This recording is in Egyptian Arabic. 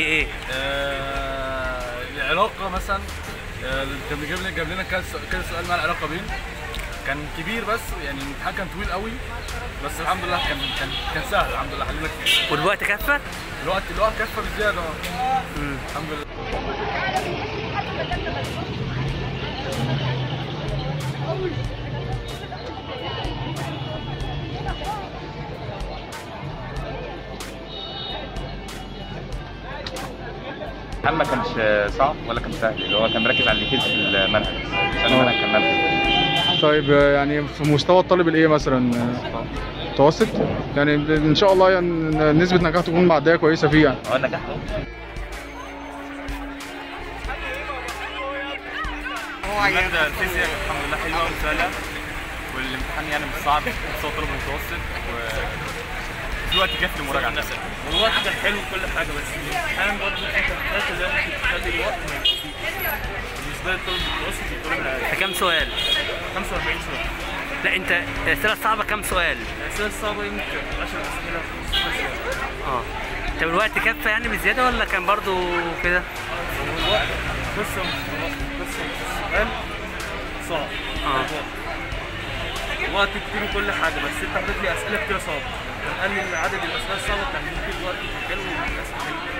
ايه آه، العلاقه مثلا آه، كان بيجيب لنا جاب لنا كذا كذا سؤال مع العلاقه بين كان كبير بس يعني الامتحان كان طويل قوي بس الحمد لله كان كان كان سهل الحمد لله حلينا كتير والوقت كفى الوقت الوقت كفى بزياده اه الحمد لله الامتحان ما كانش صعب ولا كان سهل اللي هو كان مركز على اللي يفيد في المنهج عشان المنهج كان منهج طيب آه، يعني في مستوى الطالب الايه مثلا آه، متوسط يعني ان شاء الله يعني نسبه نجاح تكون معديه كويسه فيه يعني اه نجح المادة الفيزياء كانت الحمد لله حلوة وسهلة والامتحان يعني مش صعب مستوى طالب متوسط وفي وقت كافي للمراجعة والوقت كان حلو وكل حاجه بس الامتحان برضه انت محتاج زي ما كنت تخلي الوقت ما يكفيش بالنسبه للطالب المتوسط والطالب العادي كام سؤال 45 سؤال لا انت الاسئله الصعبه كام سؤال الاسئله الصعبه يمكن 10 اسئله 15 سؤال اه طب الوقت كفى يعني بزياده ولا كان برضو كده والوقت قصه مش قصه السؤال صعب اه وقت كتير وكل حاجه بس انت حطيت لي اسئله كتير صعبه كان قال لي عدد الاسئله الصعبه كان ممكن الوقت يبقى حلو والاسئله حلوه